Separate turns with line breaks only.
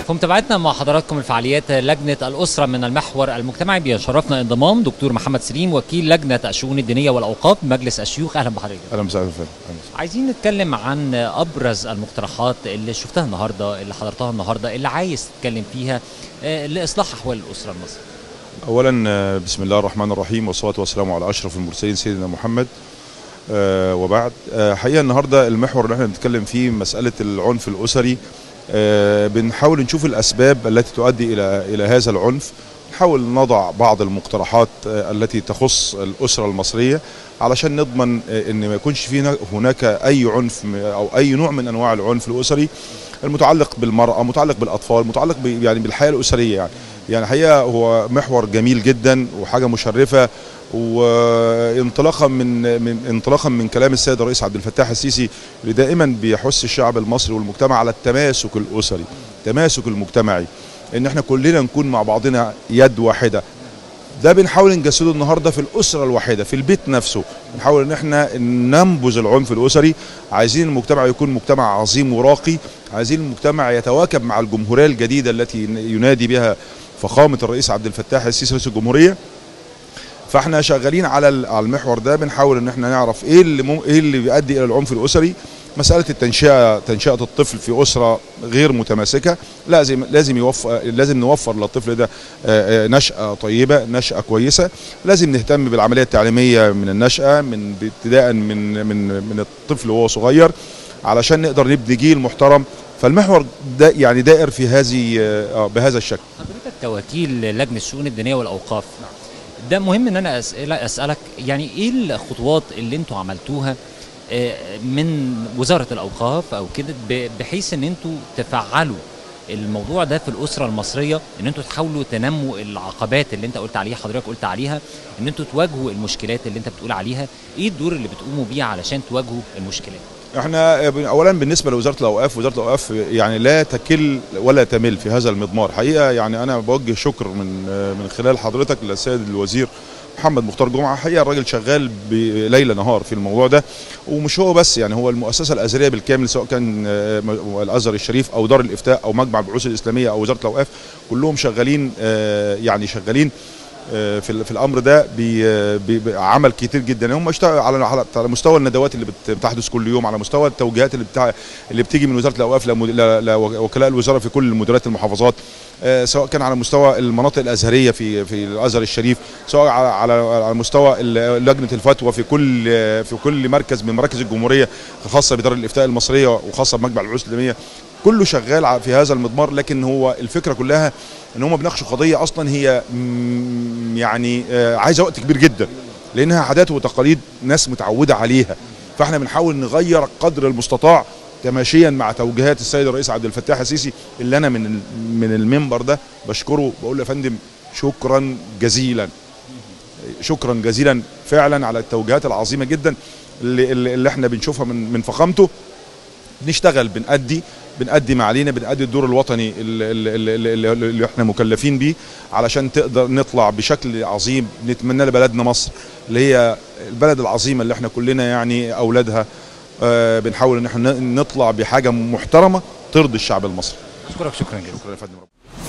في متابعتنا مع حضراتكم الفعاليات لجنة الأسرة من المحور المجتمعي بيشرفنا انضمام دكتور محمد سليم وكيل لجنة الشؤون الدينية والأوقاف بمجلس الشيوخ أهلا بحضرتك
اهلا وسهلا فندم أهلاً وسهلاً.
عايزين نتكلم عن أبرز المقترحات اللي شفتها النهاردة اللي حضرتها النهاردة اللي عايز تتكلم فيها آه، لإصلاح أحوال الأسرة المصرية
اولا آه، بسم الله الرحمن الرحيم والصلاه والسلام على اشرف المرسلين سيدنا محمد آه، وبعد آه، حقيقه النهارده المحور اللي احنا بنتكلم فيه مساله العنف الاسري آه، بنحاول نشوف الاسباب التي تؤدي الى الى هذا العنف نحاول نضع بعض المقترحات آه، التي تخص الاسره المصريه علشان نضمن آه، ان ما يكونش في هناك اي عنف م- او اي نوع من انواع العنف الاسري المتعلق بالمراه متعلق بالاطفال متعلق ب- يعني بالحياه الاسريه يعني يعني حقيقه هو محور جميل جدا وحاجه مشرفه وانطلاقا من من انطلاقا من كلام السيد الرئيس عبد الفتاح السيسي اللي دائما بيحث الشعب المصري والمجتمع على التماسك الاسري التماسك المجتمعي ان احنا كلنا نكون مع بعضنا يد واحده ده بنحاول نجسده النهارده في الاسره الواحده في البيت نفسه بنحاول ان احنا ننبذ العنف الاسري عايزين المجتمع يكون مجتمع عظيم وراقي عايزين المجتمع يتواكب مع الجمهوريه الجديده التي ينادي بها فخامه الرئيس عبد الفتاح السيسي رئيس الجمهوريه فاحنا شغالين على ال- على المحور ده بنحاول ان احنا نعرف ايه اللي مم... ايه اللي بيؤدي الى العنف الاسري مساله التنشئه تنشئه الطفل في اسره غير متماسكه لازم لازم يوفر لازم نوفر للطفل ده آه، آه، نشاه طيبه نشاه كويسه لازم نهتم بالعمليه التعليميه من النشاه من ابتداء من من من الطفل وهو صغير علشان نقدر نبني جيل محترم فالمحور ده يعني دائر في هذه آه، بهذا الشكل
حضرتك كوكيل لجنة الشؤون الدينية والأوقاف ده مهم ان انا أسأل اسالك يعني ايه الخطوات اللي انتوا عملتوها آه، من وزاره الاوقاف او كده ب- بحيث ان انتوا تفعلوا الموضوع ده في الاسره المصريه ان انتوا تحاولوا تنموا العقبات اللي انت قلت عليها حضرتك قلت عليها ان انتوا تواجهوا المشكلات اللي انت بتقول عليها ايه الدور اللي بتقوموا بيه علشان تواجهوا المشكلات
احنا اولا بالنسبه لوزاره الاوقاف وزاره الاوقاف يعني لا تكل ولا تمل في هذا المضمار حقيقه يعني انا بوجه شكر من من خلال حضرتك للسيد الوزير محمد مختار جمعه حقيقه الراجل شغال بليل نهار في الموضوع ده ومش هو بس يعني هو المؤسسه الازهريه بالكامل سواء كان آه، م- الازهر الشريف او دار الافتاء او مجمع البحوث الاسلاميه او وزاره الاوقاف كلهم شغالين آه، يعني شغالين آه، في ال- في الامر ده بي- بي- بعمل كتير جدا هم اشتغلوا على على على مستوى الندوات اللي بت- بتحدث كل يوم على مستوى التوجيهات اللي بتاع اللي بتيجي من وزاره الاوقاف لمد- ل- لوكلاء الوزاره في كل مديريات المحافظات آه، سواء كان على مستوى المناطق الازهريه في في الازهر الشريف سواء على على على مستوى ال- لجنه الفتوى في كل في كل مركز من مراكز الجمهوريه خاصه بدار الافتاء المصريه وخاصه بمجمع البحوث الاسلاميه كله شغال ع- في هذا المضمار لكن هو الفكره كلها ان هم بيناقشوا قضيه اصلا هي مم، يعني آه، عايزه وقت كبير جدا لانها عادات وتقاليد ناس متعوده عليها فاحنا بنحاول نغير قدر المستطاع تماشيا مع توجيهات السيد الرئيس عبد الفتاح السيسي اللي انا من ال- من المنبر ده بشكره بقول له يا فندم شكرا جزيلا شكرا جزيلا فعلا على التوجيهات العظيمه جدا اللي, اللي اللي احنا بنشوفها من من فخامته بنشتغل بنأدي بنأدي ما علينا بنأدي الدور الوطني اللي, اللي, اللي, اللي, اللي احنا مكلفين بيه علشان تقدر نطلع بشكل عظيم نتمنى لبلدنا مصر اللي هي البلد العظيمه اللي احنا كلنا يعني اولادها آه بنحاول ان احنا نطلع بحاجه محترمه ترضي الشعب المصري
اشكرك شكرا جزيلا
شكرا يا فندم